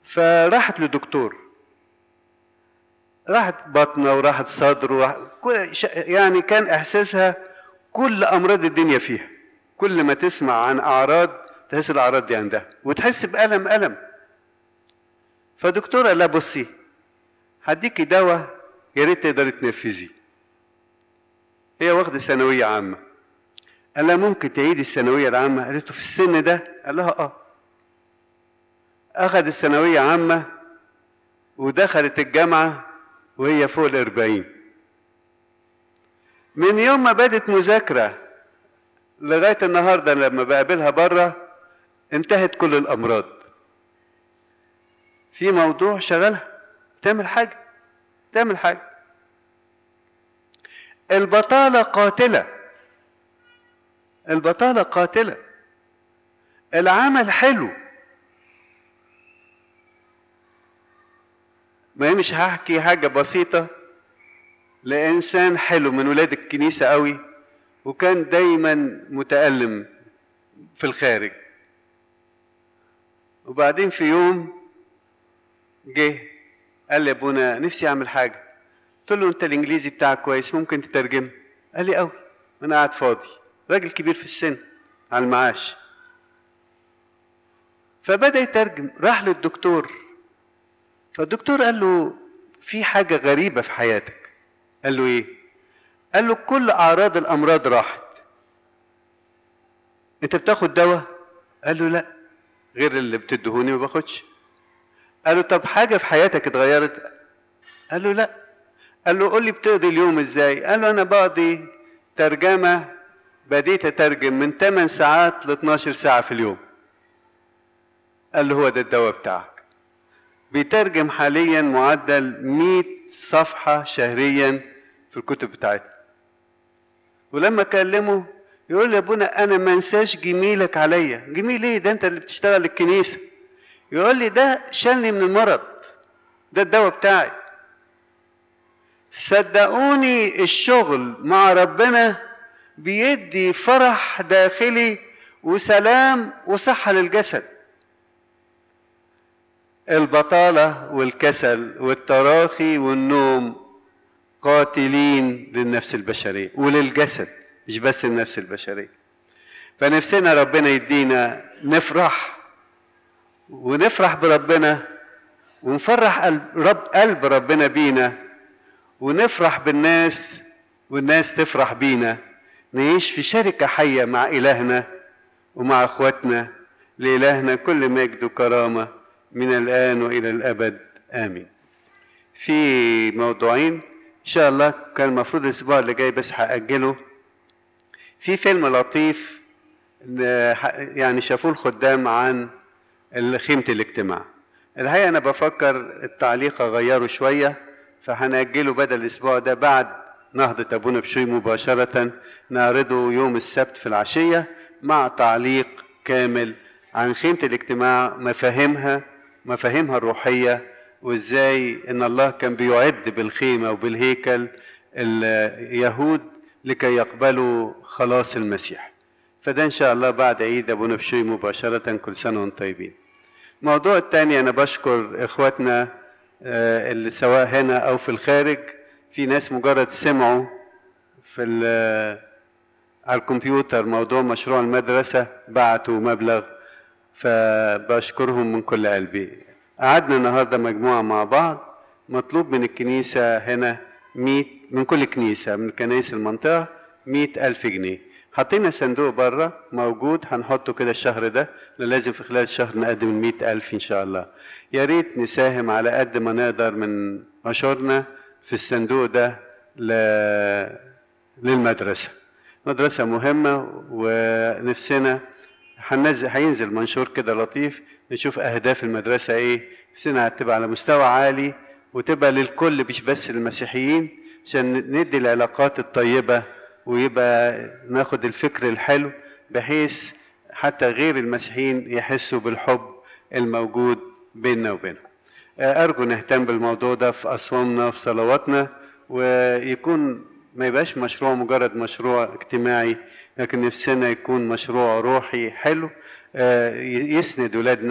فراحت لدكتور راحت بطنه وراحت صدر وراح كل ش- يعني كان احساسها كل امراض الدنيا فيها كل ما تسمع عن اعراض تحس الاعراض دي عندها وتحس بالم الم فدكتور قال لها بصي هديكي دواء يا ريت تقدري تنفذيه هي واخده ثانويه عامه قال لها ممكن تعيدي الثانويه العامه قالت له في السن ده قال لها اه اخذ الثانويه عامه ودخلت الجامعه وهي فوق الأربعين من يوم ما بدت مذاكرة لغاية النهاردة لما بقابلها بره انتهت كل الأمراض في موضوع شغلها تعمل حاجة تعمل حاجة البطالة قاتلة البطالة قاتلة العمل حلو ما هي مش هحكي حاجة بسيطة لإنسان حلو من ولاد الكنيسة قوي وكان دايما متألم في الخارج وبعدين في يوم جه قال لي يا ابونا نفسي اعمل حاجة قلت له انت الانجليزي بتاعك كويس ممكن تترجم قال لي قوي انا قاعد فاضي راجل كبير في السن على المعاش فبدأ يترجم راح للدكتور فالدكتور قال له في حاجة غريبة في حياتك قال له ايه قال له كل اعراض الامراض راحت انت بتاخد دواء قال له لا غير اللي بتدهوني ما باخدش قال له طب حاجة في حياتك اتغيرت قال له لا قال له قول لي بتقضي اليوم ازاي قال له انا بقضي ترجمة بديت اترجم من 8 ساعات ل 12 ساعة في اليوم قال له هو ده الدواء بتاعك بيترجم حاليا معدل 100 صفحة شهريا في الكتب بتاعتنا ولما اكلمه يقول لي يا ابونا انا ما انساش جميلك عليا جميل ايه ده انت اللي بتشتغل الكنيسة يقول لي ده شالني من المرض ده الدواء بتاعي صدقوني الشغل مع ربنا بيدي فرح داخلي وسلام وصحة للجسد البطالة والكسل والتراخي والنوم قاتلين للنفس البشرية وللجسد مش بس النفس البشرية فنفسنا ربنا يدينا نفرح ونفرح بربنا ونفرح قلب, رب قلب ربنا بينا ونفرح بالناس والناس تفرح بينا نعيش في شركة حية مع إلهنا ومع إخواتنا لإلهنا كل مجد وكرامة من الآن وإلى الأبد آمين في موضوعين إن شاء الله كان المفروض الأسبوع اللي جاي بس هأجله في فيلم لطيف يعني شافوه الخدام عن خيمة الاجتماع الحقيقة أنا بفكر التعليق أغيره شوية فهنأجله بدل الأسبوع ده بعد نهضة أبونا بشوي مباشرة نعرضه يوم السبت في العشية مع تعليق كامل عن خيمة الاجتماع مفاهيمها مفاهيمها الروحية وازاي ان الله كان بيعد بالخيمة وبالهيكل اليهود لكي يقبلوا خلاص المسيح فده ان شاء الله بعد عيد ابونا بشوي مباشرة كل سنة وانتم طيبين الموضوع الثاني انا بشكر اخواتنا اللي سواء هنا او في الخارج في ناس مجرد سمعوا في على الكمبيوتر موضوع مشروع المدرسة بعتوا مبلغ فبشكرهم من كل قلبي قعدنا النهارده مجموعة مع بعض مطلوب من الكنيسة هنا 100 من كل كنيسة من كنايس المنطقة 100 ألف جنيه حطينا صندوق بره موجود هنحطه كده الشهر ده لازم في خلال الشهر نقدم المئة ألف إن شاء الله يا ريت نساهم على قد ما نقدر من عشورنا في الصندوق ده ل... للمدرسة مدرسة مهمة ونفسنا هننزل هينزل منشور كده لطيف نشوف أهداف المدرسة إيه نفسنا هتبقى على مستوى عالي وتبقى للكل مش بس للمسيحيين عشان ندي العلاقات الطيبة ويبقى ناخد الفكر الحلو بحيث حتى غير المسيحيين يحسوا بالحب الموجود بيننا وبينهم أرجو نهتم بالموضوع ده في أصوامنا في صلواتنا ويكون ما يبقاش مشروع مجرد مشروع اجتماعي لكن نفسنا يكون مشروع روحي حلو يسند ولادنا